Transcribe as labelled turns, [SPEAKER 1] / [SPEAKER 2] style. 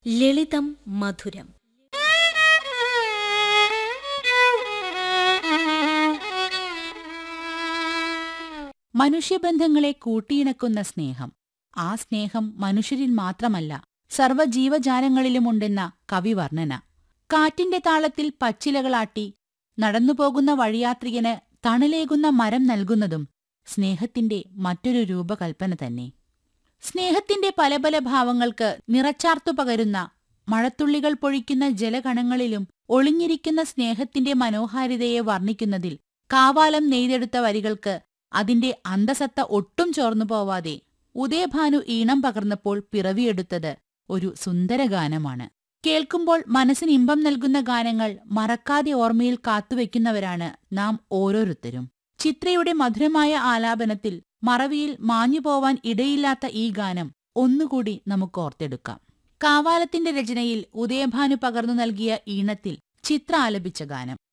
[SPEAKER 1] ലളിതം മധുരം
[SPEAKER 2] മനുഷ്യബന്ധങ്ങളെ കൂട്ടിയിണക്കുന്ന സ്നേഹം ആ സ്നേഹം മനുഷ്യരിൽ മാത്രമല്ല സർവ്വജീവജാലങ്ങളിലുമുണ്ടെന്ന കവിവർണ്ണന കാറ്റിന്റെ താളത്തിൽ പച്ചിലകളാട്ടി നടന്നുപോകുന്ന വഴിയാത്രികന് തണലേകുന്ന മരം നൽകുന്നതും സ്നേഹത്തിന്റെ മറ്റൊരു രൂപകൽപ്പന തന്നെ സ്നേഹത്തിന്റെ പല പല ഭാവങ്ങൾക്ക് നിറച്ചാർത്തു പകരുന്ന മഴത്തുള്ളികൾ പൊഴിക്കുന്ന ജലകണങ്ങളിലും ഒളിഞ്ഞിരിക്കുന്ന സ്നേഹത്തിന്റെ മനോഹാരിതയെ വർണ്ണിക്കുന്നതിൽ കാവാലം നെയ്തെടുത്ത വരികൾക്ക് അതിന്റെ അന്തസത്ത ഒട്ടും ചോർന്നു പോവാതെ ഉദയഭാനു ഈണം പകർന്നപ്പോൾ പിറവിയെടുത്തത് ഒരു സുന്ദരഗാനമാണ് കേൾക്കുമ്പോൾ മനസ്സിന് ഇമ്പം നൽകുന്ന ഗാനങ്ങൾ മറക്കാതെ ഓർമ്മയിൽ കാത്തുവെക്കുന്നവരാണ് നാം ഓരോരുത്തരും ചിത്രയുടെ മധുരമായ ആലാപനത്തിൽ മറവിയിൽ മാഞ്ഞുപോവാൻ ഇടയില്ലാത്ത ഈ ഗാനം ഒന്നുകൂടി നമുക്ക് ഓർത്തെടുക്കാം കാവാലത്തിന്റെ രചനയിൽ ഉദയഭാനു പകർന്നു നൽകിയ ഈണത്തിൽ ചിത്ര ആലപിച്ച ഗാനം